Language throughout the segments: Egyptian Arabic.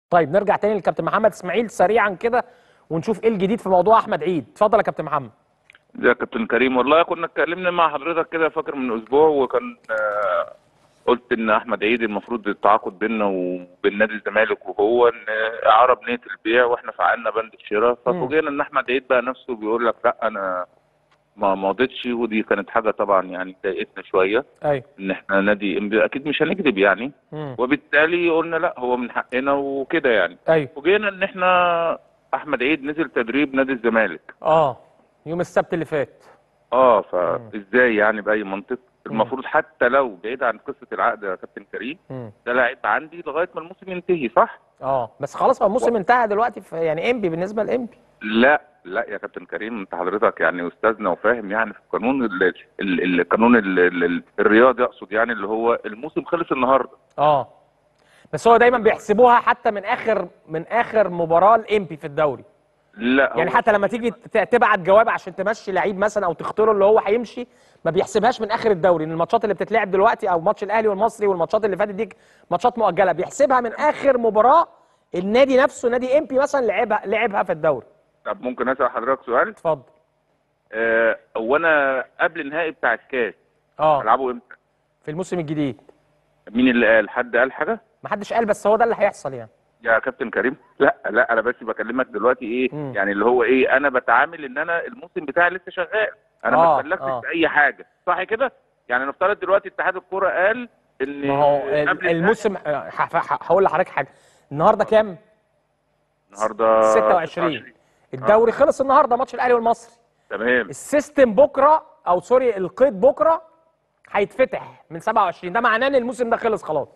طيب نرجع تاني للكابتن محمد اسماعيل سريعا كده ونشوف ايه الجديد في موضوع احمد عيد اتفضل يا كابتن محمد يا كابتن كريم والله كنا اتكلمنا مع حضرتك كده فاكر من اسبوع وكان آه، قلت ان احمد عيد المفروض التعاقد بيننا وبين نادي الزمالك وهو ان اعاره بنيه البيع واحنا فعلنا بند الشراء ففوجئنا ان احمد عيد بقى نفسه بيقول لك لا انا ما مضيتش ودي كانت حاجه طبعا يعني ضايقتنا شويه ايوه ان احنا نادي إنبي- اكيد مش هنكذب يعني مم. وبالتالي قلنا لا هو من حقنا وكده يعني ايوه فوجئنا ان احنا احمد عيد نزل تدريب نادي الزمالك اه يوم السبت اللي فات اه فازاي يعني باي منطق المفروض حتى لو بعيد عن قصه العقد يا كابتن كريم مم. ده لاعب عندي لغايه ما الموسم ينتهي صح؟ اه بس خلاص بقى الموسم انتهى دلوقتي في يعني انبي بالنسبه لانبي لا لا يا كابتن كريم انت حضرتك يعني استاذنا وفاهم يعني في القانون ال ال القانون ال ال الرياضي اقصد يعني اللي هو الموسم خلص النهارده اه بس هو دايما بيحسبوها حتى من اخر من اخر مباراه لانبي في الدوري لا يعني هو- حتى لما تيجي ت- تبعت جواب عشان تمشي لعيب مثلا او تختاره اللي هو هيمشي ما بيحسبهاش من اخر الدوري ان الماتشات اللي بتتلعب دلوقتي او ماتش الاهلي والمصري والماتشات اللي فاتت دي ماتشات مؤجله بيحسبها من اخر مباراه النادي نفسه نادي امبي مثلا لعبها لعبها في الدوري طب ممكن اسال حضرتك سؤال؟ اتفضل آه هو انا قبل النهائي بتاع الكاس اه هلعبه امتى؟ في الموسم الجديد مين اللي قال؟ حد قال حاجه؟ ما حدش قال بس هو ده اللي هيحصل يعني يا كابتن كريم لا لا انا بس بكلمك دلوقتي ايه مم. يعني اللي هو ايه انا بتعامل ان انا الموسم بتاعي لسه شغال انا آه، ما اتبلغتش آه. باي حاجه صح كده يعني نفترض دلوقتي اتحاد الكوره قال ان ما هو ال- قبل الموسم آه، ه- ه- هقول لحضرتك حاجه النهارده كام النهارده 26 الدوري خلص النهارده ماتش الاهلي والمصري تمام السيستم بكره او سوري القيد بكره هيتفتح من 27 ده معناه ان الموسم ده خلص خلاص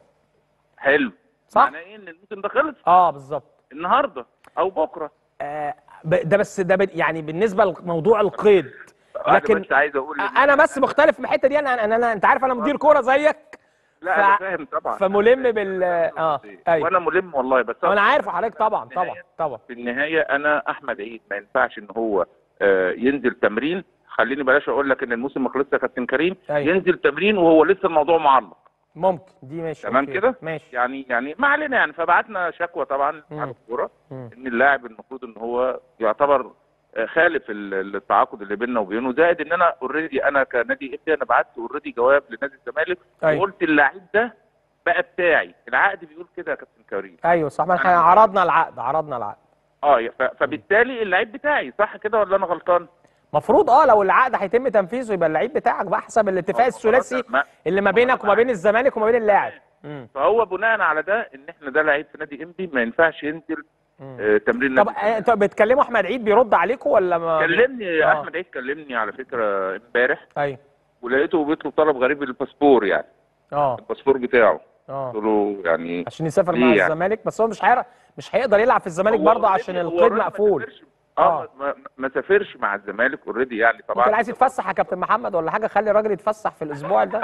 حلو صح؟ معناه ايه ان الموسم ده خلص اه بالظبط النهارده او بكره آه ب- ده بس ده ب- يعني بالنسبه لموضوع القيد انا لكن بس عايز اقول إن- انا بس مختلف في الحته دي انا انا, أنا انت عارف انا مدير كوره زيك لا ف- انا فاهم طبعا فملم بال اه ايوه وانا ملم والله بس انا عارف حضرتك طبعا طبعا طبعا في النهايه انا احمد عيد ما ينفعش ان هو آه، ينزل تمرين خليني بلاش اقول لك ان الموسم ما خلصش يا كابتن كريم أيوة. ينزل تمرين وهو لسه الموضوع معلق ممكن دي ماشي تمام أوكي. كده؟ ماشي يعني يعني ما علينا يعني فبعتنا شكوى طبعا لاتحاد مم. الكوره مم. ان اللاعب المفروض ان هو يعتبر آه، خالف ال- التعاقد اللي بيننا وبينه زائد ان انا اوريدي انا كنادي افتي انا بعت اوريدي جواب لنادي الزمالك أيوة. وقلت اللعيب ده بقى بتاعي العقد بيقول كده يا كابتن كريم ايوه صح ما احنا عرضنا العقد عرضنا العقد اه ف- فبالتالي اللعيب بتاعي صح كده ولا انا غلطان؟ مفروض اه لو العقد هيتم تنفيذه يبقى اللعيب بتاعك بقى حسب الاتفاق آه، الثلاثي خلاص، ما- اللي ما ما بينك أنا وما بين معاك. الزمالك وما بين اللاعب مم. فهو بناء على ده ان احنا ده لعيب في نادي انبي ما ينفعش ينزل مم. آه تمرين طب نادي آه، انتوا بتكلموا احمد عيد بيرد عليكم ولا ما كلمني آه. احمد عيد كلمني على فكره امبارح ايوه ولقيته بيطلب طلب غريب الباسبور يعني اه الباسبور بتاعه اه قلت له يعني عشان يسافر ليه مع يعني؟ الزمالك بس هو مش هيعرف مش هيقدر يلعب في الزمالك هو برضه already- عشان هو القيد already ما مقفول سافرش- آه. اه ما, ما- ما سافرش مع الزمالك اوريدي يعني طبعا ممكن عايز يتفسح يا كابتن محمد ولا حاجه خلي الراجل يتفسح في الاسبوع ده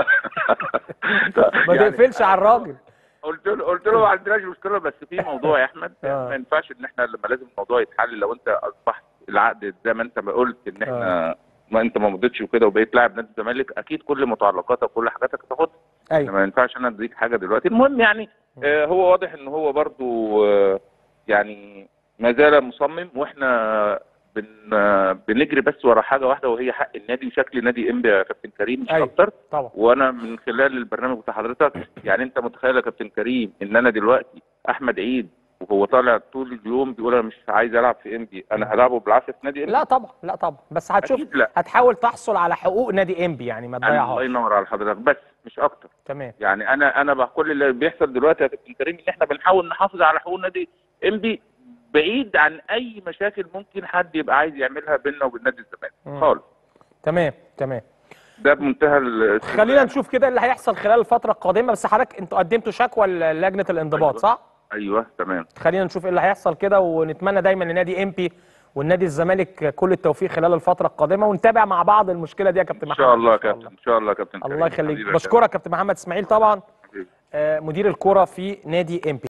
ما يعني تقفلش على الراجل قلت له قلت له ما عندناش مشكله بس في موضوع يا احمد آه. ما ينفعش ان احنا لما لازم الموضوع يتحل لو انت اصبحت العقد زي ما انت ما قلت ان احنا ما انت ما مضيتش وكده وبقيت لاعب نادي الزمالك اكيد كل متعلقاتك وكل حاجاتك هتاخدها ايوه ما ينفعش انا اديك حاجه دلوقتي المهم يعني آه هو واضح ان هو برضو آه يعني ما زال مصمم واحنا بن آه بنجري بس ورا حاجه واحده وهي حق النادي وشكل نادي انبي يا كابتن كريم مش أيوة. اكتر طبعا وانا من خلال البرنامج بتاع حضرتك يعني انت متخيل يا كابتن كريم ان انا دلوقتي احمد عيد وهو طالع طول اليوم بيقول انا مش عايز العب في انبي انا هلعبه بالعافيه في نادي انبي لا طبعا لا طبعا بس هتشوف أكيد لا. هتحاول تحصل على حقوق نادي انبي يعني ما الله تضيعهاش ينور على حضرتك بس مش اكتر تمام يعني انا انا بقى كل اللي بيحصل دلوقتي يا كابتن كريم ان احنا بنحاول نحافظ على حقوق نادي انبي بعيد عن اي مشاكل ممكن حد يبقى عايز يعملها بيننا وبين نادي مم. الزمالك خالص تمام تمام ده بمنتهى ال- خلينا نشوف كده اللي هيحصل خلال الفتره القادمه بس حضرتك انتوا قدمتوا شكوى للجنه الانضباط أيوة. صح ايوه تمام خلينا نشوف ايه اللي هيحصل كده ونتمنى دايما لنادي امبي والنادي الزمالك كل التوفيق خلال الفتره القادمه ونتابع مع بعض المشكله دي يا كابتن ان محمد شاء الله يا كابتن ان شاء الله يا كابتن كريم. الله يخليك حبيبي يا بشكرك كابتن محمد اسماعيل طبعا كابتن. آه، مدير الكره في نادي امبي